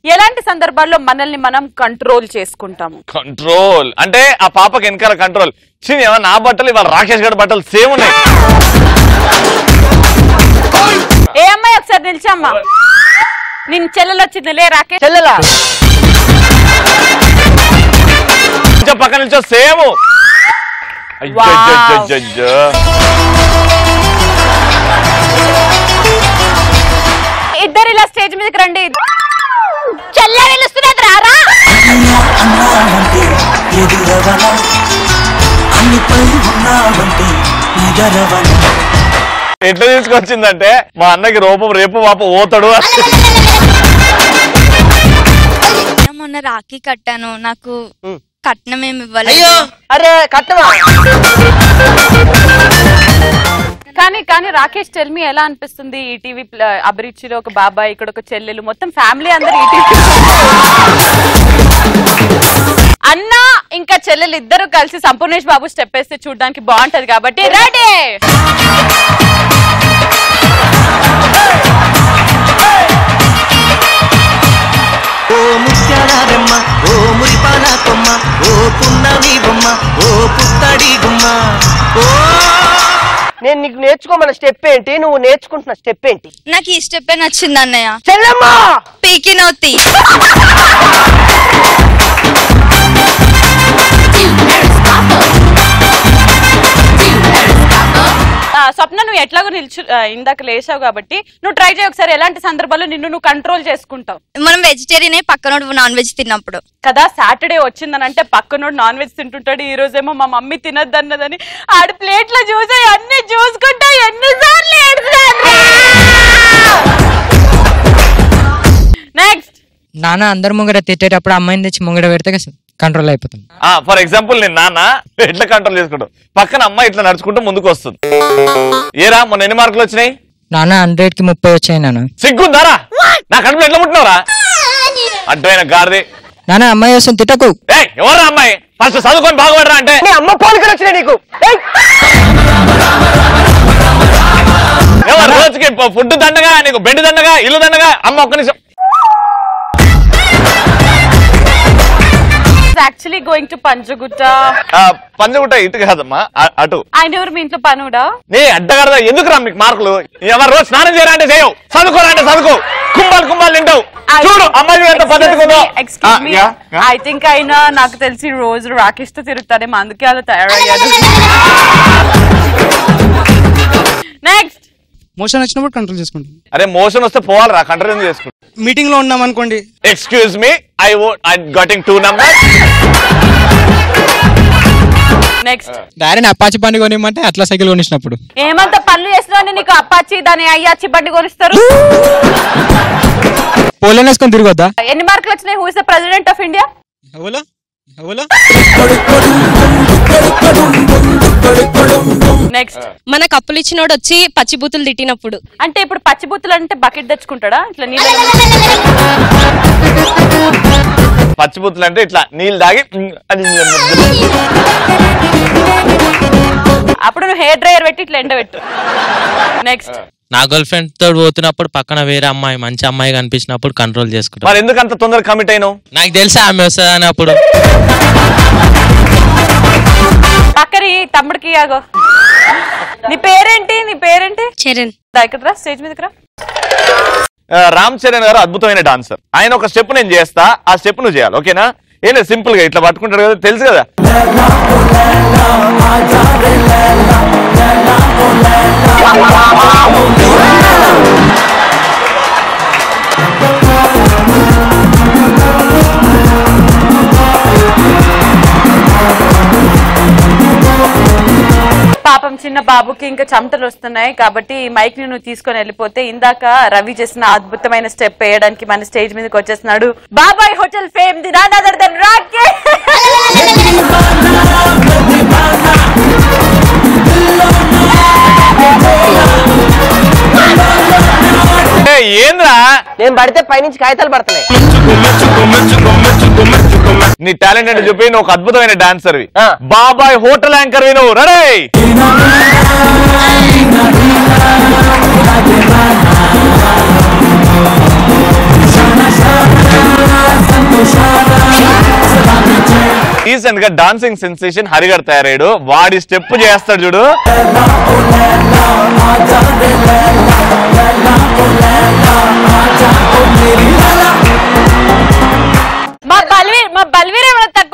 ఎలాంటి సందర్భాల్లో మనల్ని మనం కంట్రోల్ చేసుకుంటాము కంట్రోల్ అంటే ఆ పాపకి వెనకాల కంట్రోల్ చిన్న ఏమన్నా నా బట్టలు ఇవాళ రాకేష్ గారి బట్టలు సేమ్ ఉన్నాయి ఏ అమ్మాయి ఒకసారి నిలిచమ్మా నేను చెల్లెలు వచ్చింది లే రాకేష్ చెల్లెలా కొంచెం పక్క నుంచో సేమ్ ఇద్దరు ఇలా స్టేజ్ మీదకి రండి చెల్లె నిలుస్తున్నది రారా అన్నావంటే ఎదురవన అన్నిపై ఉన్నావంటే నిగరవన ఎట్లా తీసుకొచ్చిందంటే మా అన్నకి రూపం రేపు వాప పోతాడు మొన్న రాఖీ కట్టాను నాకు కట్నం ఏమి ఇవ్వలేదు అయ్యో అరే కట్టవా కానీ కానీ రాకేష్ టెల్మి ఎలా అనిపిస్తుంది ఈటీవీ అభిరుచిలో ఒక బాబాయ్ ఇక్కడ ఒక చెల్లెలు మొత్తం ఫ్యామిలీ అందరు ఈటీవీ అన్న ఇంకా చెల్లెలు ఇద్దరు కలిసి సంపూర్ణేష్ బాబు స్టెప్ వేస్తే చూడడానికి బాగుంటది కాబట్టి రెడీ ఓ ముత్యాలమ్మ ఓ మురిపాల కొమ్మ ఓ పున్నమి బొమ్మ ఓ పుత్తడి గుమ్మ ఓ నేను నీకు నేర్చుకోమన్న స్టెప్ ఏంటి నువ్వు నేర్చుకుంటున్న స్టెప్ ఏంటి నాకు ఈ స్టెప్పే నచ్చింది అన్నయ్య చెల్లెమ్మా పీకి నోతి ఆ, స్వప్న నువ్వు ఎట్లాగో నిల్చు ఆ, ఇందాక లేచావు కాబట్టి నువ్వు ట్రై చేయి ఒకసారి ఎలాంటి సందర్భాల్లో నిన్ను నువ్వు కంట్రోల్ చేసుకుంటావు మనం వెజిటేరియనే పక్కనోడు నాన్ వెజ్ తిన్నప్పుడు కదా సాటర్డే వచ్చిందని అంటే పక్కనోడు నాన్ వెజ్ తింటుంటాడు ఈ రోజేమో మా మమ్మీ తినద్దు అన్నదని ఆడి ప్లేట్ లో చూసా అన్ని చూసుకుంటా ఎన్నిసార్లు నెక్స్ట్ నాన్న అందరు ముంగర తిట్టేటప్పుడు అమ్మాయిని తెచ్చి ముంగడ పెడితే కంట్రోల్ అయిపోతాం ఫర్ ఎగ్జాంపుల్ నేను నాన్న ఎట్లా కంట్రోల్ చేసుకుంటావు పక్కన అమ్మాయి ఇట్లా నడుచుకుంటూ ముందుకు వస్తుంది ఏరా మొన్న ఎన్ని మార్కులు వచ్చినాయి నాన్న హండ్రెడ్ కి ముప్పై వచ్చాయి నాన్న సిగ్గుందారా నా కడుపు ఎట్లా ముట్టినవరా అడ్డమైన గారిది నాన్న అమ్మాయి వస్తుంది తిట్టకు ఏ ఎవరా అమ్మాయి ఫస్ట్ చదువుకొని బాగుపడరా అంటే నీ అమ్మ పోలికలు వచ్చినాయి నీకు ఏయ్! ఎవరు రోజుకి ఫుడ్ దండగా నీకు బెడ్ దండగా ఇల్లు దండగా అమ్మ ఒక్క నిమిషం యాక్చువల్లీ గోయింగ్ టు పంచగుట్ట ఆ, పంజగుట్ట ఇటు కాదమ్మా అ- అటు ఆయన ఎవరు మీ ఇంట్లో పనుడా నే అడ్డగడదా ఎందుకు రా మీకు మార్కులు ఎవరు రోజు స్నానం చేయరా అంటే చేయవు చదువుకోరా అంటే చదువుకో కుంభాలు కుంభాలు తింటావు చూడు అమ్మాయి ఎంత పద్ధతిగా ఉందో ఆ, excuse me yeah, yeah. I think అయినా నాకు తెలిసి రోజు రాకేష్ తో తిరుగుతాడేమో అందుకే అలా తయారయ్యాడు నెక్స్ట్ మోషన్ వచ్చినప్పుడు కంట్రోల్ చేసుకుంటాం అరే మోషన్ వస్తే పోవాలి రా కంట్రోల్ చేసుకుంటా మీటింగ్ లో ఉన్నాం అనుకోండి excuse me I I getting two number next direct Apache బండి కొనిమంటే అట్లా సైకిల్ కొనిచ్చినప్పుడు ఏమంత పనులు చేస్తున్నావు నీకు అప్పాచి దాని అయ్యాచి బండి కొనిస్తారు పోలేని వేసుకొని తిరగొద్దా ఎన్ని మార్కులు వచ్చినాయి who is the president of India ఎవలో ఎవలో నెక్స్ట్ మన కప్పులు ఇచ్చినోడు వచ్చి పచ్చిబూతులు తిట్టినప్పుడు అంటే ఇప్పుడు పచ్చిబూతులు అంటే బకెట్ తెచ్చుకుంటాడా ఇట్లా నీళ్ళు పచ్చిబుత్తులు అంటే ఇట్లా నీళ్ళు తాగి ఉమ్, అది అప్పుడు నువ్వు హెయిర్ డ్రైయర్ పెట్టి ఇట్లా ఎండబెట్టు నెక్స్ట్ నా గర్ల్ ఫ్రెండ్ తోడు పోతున్నప్పుడు పక్కన వేరే అమ్మాయి మంచి అమ్మాయి కనిపించినప్పుడు కంట్రోల్ చేసుకుంటా మరి ఎందుకు అంత తొందరగా కమిట్ అయినావు నాకు తెలుసా ఆమె వస్తుంది అని అప్పుడు పక్కని తమ్ముడికి ఆగో నీ పేరేంటి నీ పేరేంటి చరణ్ ఇక్కడ స్టేజ్ మీదకి రా ఆ, రామ్ చరణ్ గారు అద్భుతమైన డాన్సర్ ఆయన ఒక స్టెప్ నేను చేస్తా ఆ స్టెప్ నువ్వు చేయాలి ఓకేనా ఏం లేదు సింపుల్ గా ఇట్లా పట్టుకుంటాడు కదా తెలుసు కదా పాపం చిన్న బాబుకి ఇంకా చెమటలు వస్తున్నాయి కాబట్టి ఈ మైక్ ని నువ్వు తీసుకొని వెళ్ళిపోతే ఇందాక రవి చేసిన అద్భుతమైన స్టెప్ వేయడానికి మన స్టేజ్ మీదకి వచ్చేస్తున్నాడు Babai hotel fame the none other than రాకే ఏ, ఏంద్రా నేను పడితే పైనుంచి కాగితాలు పడుతున్నాయి నీ టాలెంట్ అంటే చెప్పి నువ్వు ఒక అద్భుతమైన డాన్సర్ బాబాయ్ హోటల్ యాంకర్ నువ్వు రెడీ రీసెంట్ గా డాన్సింగ్ సెన్సేషన్ హరిగర్ తయారయ్యాడు వాడి స్టెప్ చేస్తాడు చూడు మా బల్వీర్ మా బల్వీర్ ఏమైనా తక్కువ